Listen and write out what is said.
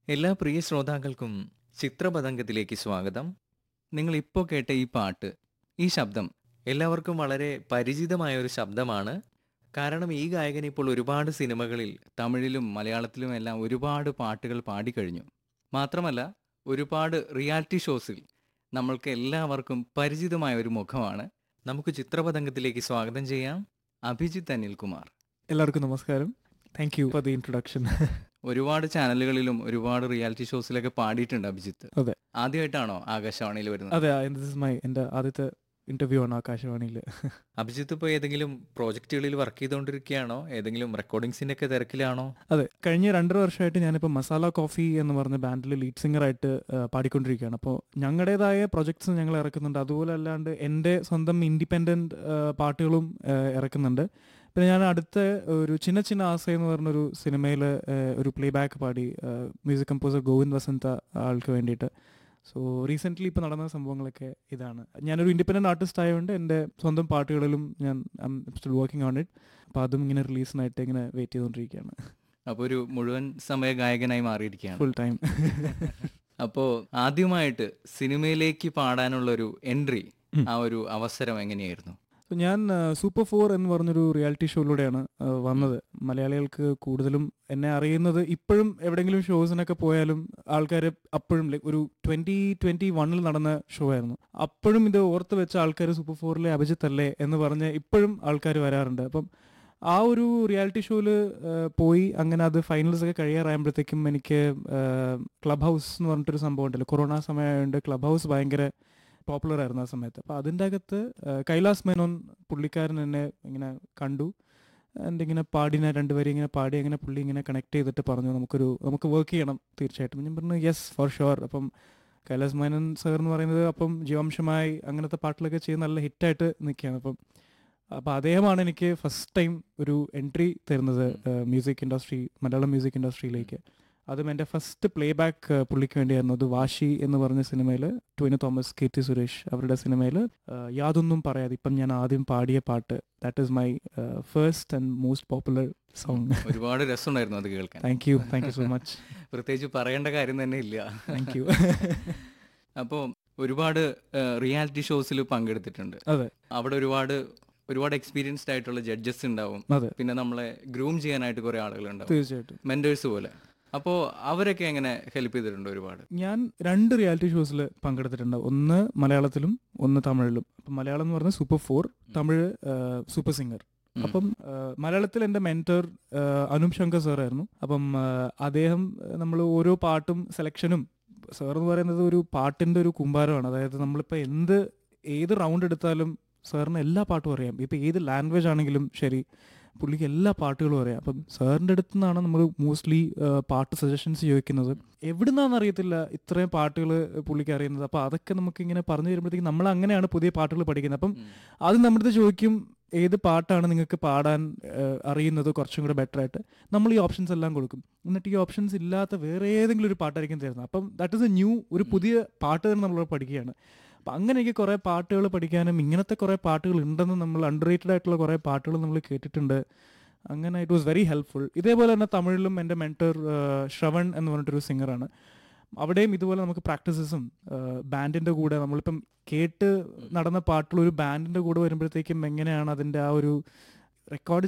എല്ലാ പ്രിയ ശ്രോതാക്കൾക്കും ചിത്രപതംഗത്തിലേക്ക് സ്വാഗതം നിങ്ങൾ ഇപ്പോൾ കേട്ട ഈ പാട്ട് ഈ ശബ്ദം എല്ലാവർക്കും വളരെ പരിചിതമായ ഒരു ശബ്ദമാണ് കാരണം ഈ ഗായകൻ ഇപ്പോൾ ഒരുപാട് സിനിമകളിൽ തമിഴിലും മലയാളത്തിലും എല്ലാം ഒരുപാട് പാട്ടുകൾ പാടിക്കഴിഞ്ഞു മാത്രമല്ല ഒരുപാട് റിയാലിറ്റി ഷോസിൽ നമ്മൾക്ക് എല്ലാവർക്കും പരിചിതമായ ഒരു മുഖമാണ് നമുക്ക് ചിത്രപതംഗത്തിലേക്ക് സ്വാഗതം ചെയ്യാം അഭിജിത്ത് അനിൽകുമാർ എല്ലാവർക്കും നമസ്കാരം thank you for the introduction ഒരുപാട് ചാനലുകളിലും ഒരുപാട് റിയാലിറ്റി ഷോസിലൊക്കെ പാടിയിട്ടുണ്ട് അഭിജിത്ത് അതെ ആദ്യമായിട്ടാണോ ആകാശവാണിയിൽ വരുന്നത് അതെ ദിസ് ഇസ് മൈ എൻ്റെ ആദ്യത്തെ ഇന്റർവ്യൂ ആണ് ആകാശവാണിയിൽ അഭിജിത്ത് ഇപ്പോൾ ഏതെങ്കിലും പ്രോജക്റ്റുകളിൽ വർക്ക് ചെയ്തുകൊണ്ടിരിക്കുകയാണോ ഏതെങ്കിലും റെക്കോർഡിങ്സിന്റെ ഒക്കെ തിരക്കിലാണോ അതെ കഴിഞ്ഞ രണ്ടര വർഷമായിട്ട് ഞാനിപ്പോൾ മസാല കോഫി എന്ന് പറഞ്ഞ ബാൻഡിൽ ലീഡ് സിംഗറായിട്ട് പാടിക്കൊണ്ടിരിക്കുകയാണ് അപ്പോൾ ഞങ്ങളുടേതായ പ്രൊജക്ട്സ് ഞങ്ങൾ ഇറക്കുന്നുണ്ട് അതുപോലെ അല്ലാണ്ട് എൻ്റെ സ്വന്തം ഇൻഡിപെൻഡൻറ്റ് പാട്ടുകളും ആ, ഇറക്കുന്നുണ്ട് പിന്നെ ഞാൻ അടുത്ത ഒരു ചിന്ന ചിന്ന ആസ എന്ന് പറഞ്ഞൊരു സിനിമയിൽ ഒരു പ്ലേ ബാക്ക് പാടി മ്യൂസിക് കമ്പോസർ ഗോവിന്ദ് വസന്ത ആൾക്ക് വേണ്ടിയിട്ട് സോ റീസെൻ്റ്ലി ഇപ്പോൾ നടന്ന സംഭവങ്ങളൊക്കെ ഇതാണ് ഞാനൊരു ഇൻഡിപെൻഡൻറ്റ് ആർട്ടിസ്റ്റ് ആയതുകൊണ്ട് എൻ്റെ സ്വന്തം പാട്ടുകളിലും ഞാൻ സ്റ്റിൽ വർക്കിംഗ് ഓൺ ഇറ്റ് അപ്പോൾ അതും ഇങ്ങനെ റിലീസിനായിട്ട് ഇങ്ങനെ വെയിറ്റ് ചെയ്തുകൊണ്ടിരിക്കുകയാണ് അപ്പോൾ ഒരു മുഴുവൻ സമയ ഗായകനായി മാറിയിരിക്കുകയാണ് ഫുൾ ടൈം അപ്പോൾ ആദ്യമായിട്ട് സിനിമയിലേക്ക് പാടാനുള്ള ഒരു എൻട്രി ഉം. ആ ഒരു അവസരം എങ്ങനെയായിരുന്നു സോ ഞാൻ സൂപ്പർ ഫോർ എന്ന് പറഞ്ഞൊരു റിയാലിറ്റി ഷോയിലൂടെയാണ് ആ, വന്നത് മലയാളികൾക്ക് കൂടുതലും എന്നെ അറിയുന്നത് ഇപ്പോഴും എവിടെയെങ്കിലും ഷോസിനൊക്കെ പോയാലും ആൾക്കാർ അപ്പോഴും ലൈക്ക് ഒരു ട്വന്റി ട്വന്റി വണ്ണിൽ നടന്ന ഷോ ആയിരുന്നു അപ്പോഴും ഇത് ഓർത്ത് വെച്ച ആൾക്കാർ സൂപ്പർ ഫോറിലെ അഭിജിത്ത് അല്ലേ എന്ന് പറഞ്ഞ് ഇപ്പോഴും ആൾക്കാർ വരാറുണ്ട് അപ്പം ആ ഒരു റിയാലിറ്റി ഷോയിൽ പോയി അങ്ങനെ അത് ഫൈനൽസ് ഒക്കെ കഴിയാറായപ്പോഴത്തേക്കും എനിക്ക് ക്ലബ് ഹൗസ് എന്ന് പറഞ്ഞിട്ടൊരു സംഭവം ഉണ്ടല്ലോ കൊറോണ സമയമായതുകൊണ്ട് ക്ലബ് ഹൗസ് ഭയങ്കര പോപ്പുലർ ആയിരുന്നു ആ സമയത്ത് അപ്പോൾ അതിൻ്റെ അകത്ത് ആ, കൈലാസ് മേനോൻ പുള്ളിക്കാരൻ എന്നെ ഇങ്ങനെ കണ്ടു എൻ്റെ ഇങ്ങനെ പാടിന രണ്ടുപേരും ഇങ്ങനെ പാടി അങ്ങനെ പുള്ളി ഇങ്ങനെ കണക്ട് ചെയ്തിട്ട് പറഞ്ഞു നമുക്കൊരു നമുക്ക് വർക്ക് ചെയ്യണം തീർച്ചയായിട്ടും ഞാൻ പറഞ്ഞു യെസ് ഫോർ ഷുവർ അപ്പം കൈലാസ് മേനോൻ സാർ എന്ന് പറയുന്നത് അപ്പം ജീവാംശമായി അങ്ങനത്തെ പാട്ടിലൊക്കെ ചെയ്ത് നല്ല ഹിറ്റായിട്ട് നിൽക്കുകയാണ് അപ്പം അപ്പോൾ അദ്ദേഹമാണ് എനിക്ക് ഫസ്റ്റ് ടൈം ഒരു എൻട്രി തരുന്നത് മ്യൂസിക് ഇൻഡസ്ട്രി മലയാളം മ്യൂസിക് ഇൻഡസ്ട്രിയിലേക്ക് അതും എൻ്റെ ഫസ്റ്റ് പ്ലേ ബാക്ക് പുള്ളിക്ക് വേണ്ടിയായിരുന്നു അത് വാശി എന്ന് പറഞ്ഞ സിനിമയിൽ ടോയിന് തോമസ് കീർത്തി സുരേഷ് അവരുടെ സിനിമയിൽ യാതൊന്നും പറയാതെ ഇപ്പം ഞാൻ ആദ്യം പാടിയ പാട്ട് that is my first and most popular song ഒരുപാട് രസമുണ്ടായിരുന്നു അത് കേൾക്കാൻ thank you thank you so much പ്രത്യേകിച്ച് പറയേണ്ട കാര്യം തന്നെ ഇല്ല താങ്ക് യു അപ്പോൾ ഒരുപാട് റിയാലിറ്റി ഷോസിൽ പങ്കെടുത്തിട്ടുണ്ട് അതെ അവിടെ ഒരുപാട് ഒരുപാട് എക്സ്പീരിയൻസ്ഡ് ആയിട്ടുള്ള ജഡ്ജസ് ഉണ്ടാവും അതെ പിന്നെ നമ്മളെ ഗ്രൂം ചെയ്യാനായിട്ട് കുറെ ആളുകൾ ഉണ്ടാവും തീർച്ചയായിട്ടും മെന്റേഴ്സ് പോലെ അപ്പോൾ അവരൊക്കെ എങ്ങനെ ഹെൽപ്പ് ചെയ്തിട്ടുണ്ട് ഒരുപാട് ഞാൻ ഞാൻ രണ്ട് റിയാലിറ്റി ഷോസിൽ പങ്കെടുത്തിട്ടുണ്ട് ഒന്ന് മലയാളത്തിലും ഒന്ന് തമിഴിലും അപ്പം മലയാളം എന്ന് പറഞ്ഞാൽ super four Tamil super singer ഉം. അപ്പം ആ, മലയാളത്തിൽ എൻ്റെ മെൻറ്റർ അനും ശങ്കർ സാർ ആയിരുന്നു അപ്പം ആ, അദ്ദേഹം നമ്മൾ ഓരോ പാട്ടും സെലക്ഷനും സാർ എന്ന് പറയുന്നത് ഒരു പാട്ടിൻ്റെ ഒരു കുമ്പാരമാണ് അതായത് നമ്മളിപ്പോൾ എന്ത് ഏത് റൗണ്ട് എടുത്താലും സാറിന് എല്ലാ പാട്ടും അറിയാം ഇപ്പം ഏത് ലാംഗ്വേജ് ആണെങ്കിലും ശരി പുള്ളിക്ക് എല്ലാ പാട്ടുകളും അറിയാം അപ്പം സാറിൻ്റെ അടുത്ത് നിന്നാണ് നമ്മൾ മോസ്റ്റ്ലി പാട്ട് സജഷൻസ് ചോദിക്കുന്നത് എവിടുന്നാന്ന് അറിയത്തില്ല ഇത്രയും പാട്ടുകൾ പുള്ളിക്ക് അറിയുന്നത് അപ്പോൾ അതൊക്കെ നമുക്ക് ഇങ്ങനെ പറഞ്ഞു തരുമ്പോഴത്തേക്കും നമ്മൾ അങ്ങനെയാണ് പുതിയ പാട്ടുകൾ പഠിക്കുന്നത് അപ്പം അത് നമ്മുടെ അടുത്ത് ചോദിക്കും ഏത് പാട്ടാണ് നിങ്ങൾക്ക് പാടാൻ ഏഹ്, അറിയുന്നത് കുറച്ചും കൂടെ ബെറ്റർ ആയിട്ട് നമ്മൾ ഈ ഓപ്ഷൻസ് എല്ലാം കൊടുക്കും എന്നിട്ട് ഈ ഓപ്ഷൻസ് ഇല്ലാത്ത വേറെ ഏതെങ്കിലും ഒരു പാട്ടായിരിക്കും തരുന്നത് അപ്പം ദാറ്റ് ഇസ് എ ന്യൂ ഒരു പുതിയ പാട്ട് തന്നെ നമ്മൾ പഠിക്കുകയാണ് അപ്പം അങ്ങനെ എനിക്ക് കുറേ പാട്ടുകൾ പഠിക്കാനും ഇങ്ങനത്തെ കുറേ പാട്ടുകൾ ഉണ്ടെന്ന് നമ്മൾ അണ്ടർ റേറ്റഡ് ആയിട്ടുള്ള കുറേ പാട്ടുകൾ നമ്മൾ കേട്ടിട്ടുണ്ട് അങ്ങനെ ഇറ്റ് വാസ് വെരി ഹെൽപ്ഫുൾ ഇതേപോലെ തന്നെ തമിഴിലും എൻ്റെ മെൻറ്റർ ശ്രവൺ എന്ന് പറഞ്ഞിട്ടൊരു സിംഗറാണ് അവിടെയും ഇതുപോലെ നമുക്ക് പ്രാക്ടീസസും ബാൻഡിൻ്റെ കൂടെ നമ്മളിപ്പം കേട്ട് നടന്ന പാട്ടുകൾ ഒരു ബാൻഡിൻ്റെ കൂടെ വരുമ്പോഴത്തേക്കും എങ്ങനെയാണ് അതിൻ്റെ ആ ഒരു റെക്കോർഡ്